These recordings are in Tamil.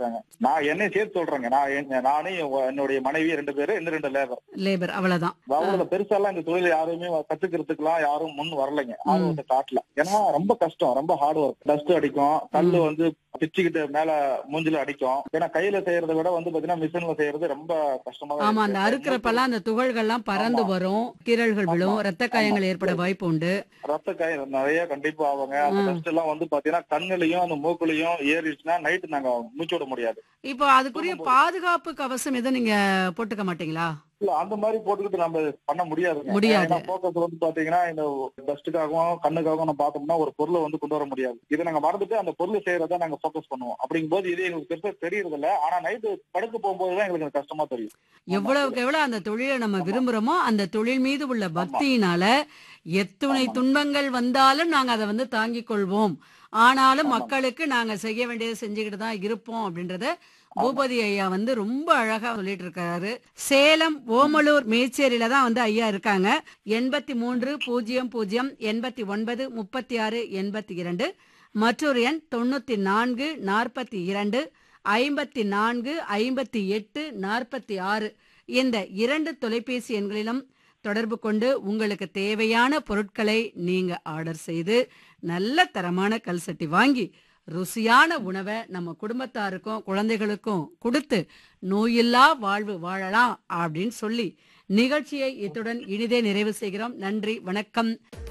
இருக்காங்க நான் என்னை சேர்த்து சொல்றேங்க நான் என்- நானும் என் என்னுடைய மனைவி ரெண்டு பேரு இந்த ரெண்டு லேபர் லேபர் அவ்வளவுதான் அவ்வளவு பெருசாலாம் இந்த தொழில் யாருமே கத்துக்கிறதுக்குலாம் யாரும் முன் வரலைங்க ஆர்வத்தை காட்டல ஏன்னா ரொம்ப கஷ்டம் ரொம்ப ஹார்ட் ஒர்க் டஸ்ட் அடிக்கும் கல்லு வந்து பிச்சுக்கிட்டு மேல மூஞ்சில அடிக்கும் ஏன்னா கையில செய்யறதை விட வந்து பாத்தீங்கன்னா மிஷின்ல செய்யறது ரொம்ப கஷ்டமா தான் ஆமா அந்த இருக்கு. அறுக்கிறப்பெல்லாம் அந்த துகள்கள்லாம் பறந்து ஆமா. வரும் கீரல்கள் விழும் ஆமா. ரத்த காயங்கள் ஏற்பட வாய்ப்பு உண்டு ரத்த காயம் நிறைய கண்டிப்பா ஆகுங்க அந்த ம். டஸ்ட் எல்லாம் வந்து பாத்தீங்கன்னா கண்ணுலயும் அந்த மூக்குலயும் ஏறிடுச்சுன்னா நைட்டு நாங்க மூச்சு விட முடியாது இப்போ அதுக்குரிய பாதுகாப்பு கவசம் எதுவும் நீங்க போட்டுக்க மாட்டீங்களா இல்ல அந்த மாதிரி போட்டுக்கிட்டு நம்ம பண்ண முடியாதுங்க முடியாது. ஏன்னா போக்கஸ் வந்து பாத்தீங்கன்னா இந்த டஸ்ட்டுக்காகவும் கண்ணுக்காகவும் நம்ம பார்த்தோம்னா ஒரு பொருளை வந்து கொண்டு வர முடியாது இதை நாங்க மறந்துட்டு அந்த பொருள் செய்யறத நாங்க போக்கஸ் பண்ணுவோம் அப்படிங்கும் போது இது எங்களுக்கு பெருசா தெரியறது இல்ல ஆனா நைட்டு படுக்க போகும்போது தான் எங்களுக்கு கஷ்டமா தெரியும் எவ்வளவுக்கு எவ்வளவு அந்த தொழிலை நம்ம விரும்புறோமோ அந்த தொழில் மீது உள்ள பக்தியினால எத்துணை ஆமா. துன்பங்கள் வந்தாலும் நாங்க அதை வந்து தாங்கிக் கொள்வோம் ஆனாலும் ஆமா. மக்களுக்கு நாங்க செய்ய வேண்டியதை செஞ்சுக்கிட்டு தான் இருப்போம் அப்படின்றத பூபதி ஐயா வந்து ரொம்ப அழகா சொல்லிட்டு இருக்காரு சேலம் ஓமலூர் மேச்சேரியில தான் வந்து ஐயா இருக்காங்க எண்பத்தி மூன்று பூஜ்ஜியம் பூஜ்ஜியம் எண்பத்தி ஒன்பது முப்பத்தி ஆறு எண்பத்தி இரண்டு மற்றொரு எண் தொண்ணூத்தி நான்கு நாற்பத்தி இரண்டு ஐம்பத்தி நான்கு ஐம்பத்தி எட்டு நாற்பத்தி ஆறு இந்த இரண்டு தொலைபேசி எண்களிலும் தொடர்பு கொண்டு உங்களுக்கு தேவையான பொருட்களை நீங்க ஆர்டர் செய்து நல்ல தரமான கல்சட்டி வாங்கி ருசியான உணவை நம்ம குடும்பத்தாருக்கும் குழந்தைகளுக்கும் கொடுத்து நோயில்லா வாழ்வு வாழலாம் அப்படின்னு சொல்லி நிகழ்ச்சியை இத்துடன் இனிதே நிறைவு செய்கிறோம் நன்றி வணக்கம்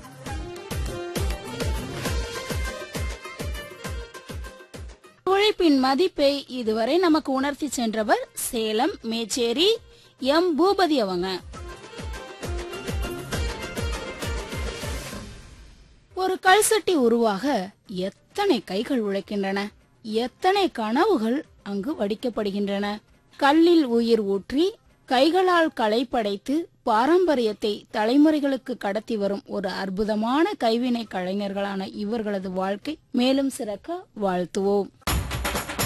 உழைப்பின் மதிப்பை இதுவரை நமக்கு உணர்த்தி சென்றவர் சேலம் மேச்சேரி எம் பூபதி அவங்க ஒரு கல்சட்டி உருவாக எத்தனை கைகள் உழைக்கின்றன எத்தனை கனவுகள் அங்கு வடிக்கப்படுகின்றன கல்லில் உயிர் ஊற்றி கைகளால் களைப்படைத்து பாரம்பரியத்தை தலைமுறைகளுக்கு கடத்தி வரும் ஒரு அற்புதமான கைவினை கலைஞர்களான இவர்களது வாழ்க்கை மேலும் சிறக்க வாழ்த்துவோம்